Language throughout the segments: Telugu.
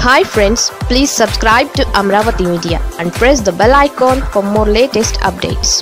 hi friends please subscribe to Amaravati media and press the bell icon for more latest updates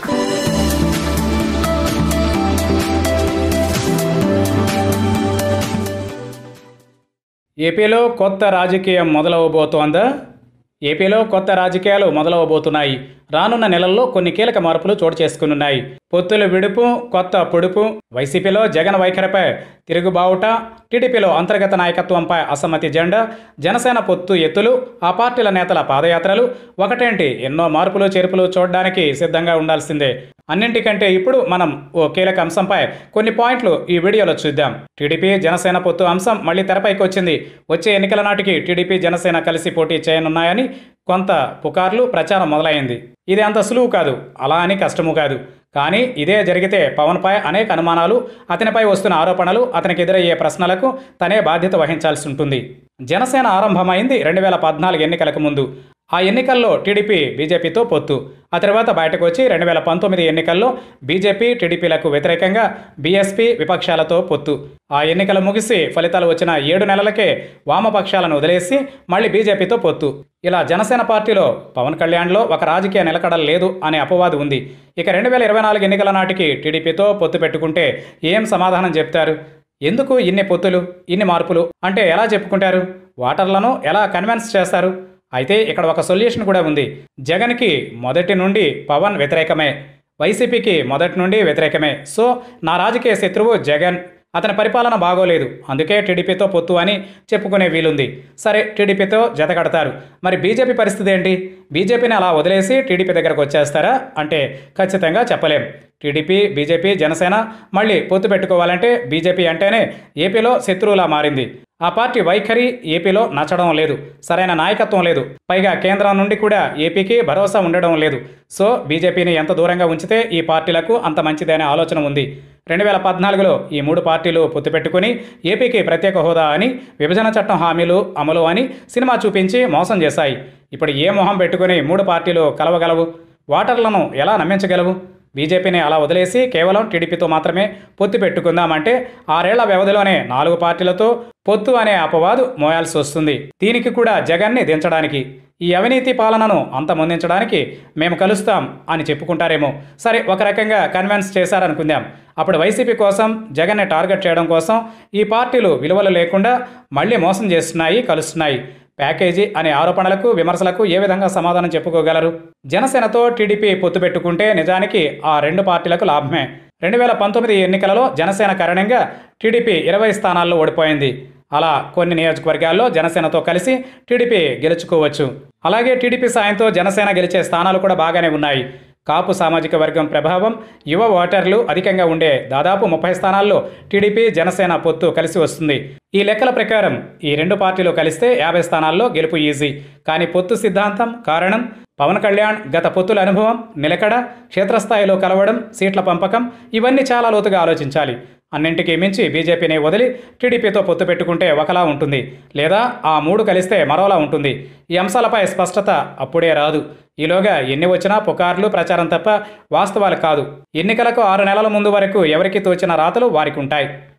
ఏపీలో కొత్త రాజకీయం మొదలవబోతోందా ఏపీలో కొత్త రాజకీయాలు మొదలవబోతున్నాయి రానున్న నెలల్లో కొన్ని కీలక మార్పులు చోటు చేసుకున్నాయి పొత్తుల విడుపు కొత్త పొడుపు వైసీపీలో జగన్ వైఖరిపై తిరుగుబావుట టీడీపీలో అంతర్గత నాయకత్వంపై అసమ్మతి జెండా జనసేన పొత్తు ఎత్తులు ఆ పార్టీల నేతల పాదయాత్రలు ఒకటేంటి ఎన్నో మార్పులు చేర్పులు చూడడానికి సిద్ధంగా ఉండాల్సిందే అన్నింటికంటే ఇప్పుడు మనం ఓ కీలక అంశంపై కొన్ని పాయింట్లు ఈ వీడియోలో చూద్దాం టీడీపీ జనసేన పొత్తు అంశం మళ్ళీ తెరపైకి వచ్చింది వచ్చే ఎన్నికల నాటికి టీడీపీ జనసేన కలిసి పోటీ చేయనున్నాయని కొంత పుకార్లు ప్రచారం మొదలైంది ఇది అంత సులువు కాదు అలా అని కష్టము కాదు కానీ ఇదే జరిగితే పవన్పై అనేక అనుమానాలు అతనిపై వస్తున్న ఆరోపణలు అతనికి ఎదురయ్యే ప్రశ్నలకు తనే బాధ్యత వహించాల్సి ఉంటుంది జనసేన ఆరంభమైంది రెండు వేల పద్నాలుగు ఎన్నికలకు ముందు ఆ ఎన్నికల్లో టీడీపీ బీజేపీతో పొత్తు ఆ తర్వాత బయటకు వచ్చి రెండు వేల పంతొమ్మిది ఎన్నికల్లో బీజేపీ టీడీపీలకు వ్యతిరేకంగా బీఎస్పీ విపక్షాలతో పొత్తు ఆ ఎన్నికలు ముగిసి ఫలితాలు వచ్చిన ఏడు నెలలకే వామపక్షాలను వదిలేసి మళ్ళీ బీజేపీతో పొత్తు ఇలా జనసేన పార్టీలో పవన్ కళ్యాణ్లో ఒక రాజకీయ నిలకడ లేదు అనే అపవాదు ఉంది ఇక రెండు వేల ఇరవై నాలుగు ఎన్నికల నాటికి టీడీపీతో పొత్తు పెట్టుకుంటే ఏం సమాధానం చెప్తారు ఎందుకు ఇన్ని పొత్తులు ఇన్ని మార్పులు అంటే ఎలా చెప్పుకుంటారు ఓటర్లను ఎలా కన్విన్స్ చేస్తారు అయితే ఇక్కడ ఒక సొల్యూషన్ కూడా ఉంది జగన్కి మొదటి నుండి పవన్ వ్యతిరేకమే వైసీపీకి మొదటి నుండి వ్యతిరేకమే సో నా రాజకీయ శత్రువు జగన్ అతని పరిపాలన బాగోలేదు అందుకే టీడీపీతో పొత్తు అని చెప్పుకునే వీలుంది సరే టీడీపీతో జతకడతారు మరి బీజేపీ పరిస్థితి ఏంటి బీజేపీని అలా వదిలేసి టీడీపీ దగ్గరకు వచ్చేస్తారా అంటే ఖచ్చితంగా చెప్పలేం టీడీపీ బీజేపీ జనసేన మళ్ళీ పొత్తు పెట్టుకోవాలంటే బీజేపీ అంటేనే ఏపీలో శత్రువులా మారింది ఆ పార్టీ వైఖరి ఏపీలో నచ్చడం లేదు సరైన నాయకత్వం లేదు పైగా కేంద్రం నుండి కూడా ఏపీకి భరోసా ఉండడం లేదు సో బీజేపీని ఎంత దూరంగా ఉంచితే ఈ పార్టీలకు అంత మంచిది అనే ఆలోచన ఉంది రెండు వేల పద్నాలుగులో ఈ మూడు పార్టీలు పొత్తు పెట్టుకుని ఏపీకి ప్రత్యేక హోదా అని విభజన చట్టం హామీలు అమలు అని సినిమా చూపించి మోసం చేశాయి ఇప్పుడు ఏ మొహం పెట్టుకుని మూడు పార్టీలు కలవగలవు ఓటర్లను ఎలా నమ్మించగలవు బీజేపీని అలా వదిలేసి కేవలం టీడీపీతో మాత్రమే పొత్తు పెట్టుకుందామంటే ఆరేళ్ల వ్యవధిలోనే నాలుగు పార్టీలతో పొత్తు అనే అపవాదు మోయాల్సి వస్తుంది దీనికి కూడా జగన్ని దించడానికి ఈ అవినీతి పాలనను అంతమొందించడానికి మేము కలుస్తాం అని చెప్పుకుంటారేమో సరే ఒక రకంగా కన్విన్స్ చేశారనుకుందాం అప్పుడు వైసీపీ కోసం జగన్ని టార్గెట్ చేయడం కోసం ఈ పార్టీలు విలువలు లేకుండా మళ్ళీ మోసం చేస్తున్నాయి కలుస్తున్నాయి ప్యాకేజీ అనే ఆరోపణలకు విమర్శలకు ఏ విధంగా సమాధానం చెప్పుకోగలరు జనసేనతో టీడీపీ పొత్తు పెట్టుకుంటే నిజానికి ఆ రెండు పార్టీలకు లాభమే రెండు వేల పంతొమ్మిది ఎన్నికలలో జనసేన కారణంగా టీడీపీ ఇరవై స్థానాల్లో ఓడిపోయింది అలా కొన్ని నియోజకవర్గాల్లో జనసేనతో కలిసి టీడీపీ గెలుచుకోవచ్చు అలాగే టీడీపీ సాయంతో జనసేన గెలిచే స్థానాలు కూడా బాగానే ఉన్నాయి కాపు సామాజిక వర్గం ప్రభావం యువ ఓటర్లు అధికంగా ఉండే దాదాపు ముప్పై స్థానాల్లో టీడీపీ జనసేన పొత్తు కలిసి వస్తుంది ఈ లెక్కల ప్రకారం ఈ రెండు పార్టీలు కలిస్తే యాభై స్థానాల్లో గెలుపు ఈజీ కానీ పొత్తు సిద్ధాంతం కారణం పవన్ కళ్యాణ్ గత పొత్తుల అనుభవం నిలకడ క్షేత్రస్థాయిలో కలవడం సీట్ల పంపకం ఇవన్నీ చాలా లోతుగా ఆలోచించాలి అన్నింటికీ మించి బీజేపీని వదిలి టీడీపీతో పొత్తు పెట్టుకుంటే ఒకలా ఉంటుంది లేదా ఆ మూడు కలిస్తే మరోలా ఉంటుంది ఈ అంశాలపై స్పష్టత అప్పుడే రాదు ఈలోగా ఎన్ని వచ్చినా పుకార్లు ప్రచారం తప్ప వాస్తవాలు కాదు ఎన్నికలకు ఆరు నెలల ముందు వరకు ఎవరికి తోచిన రాతలు వారికి ఉంటాయి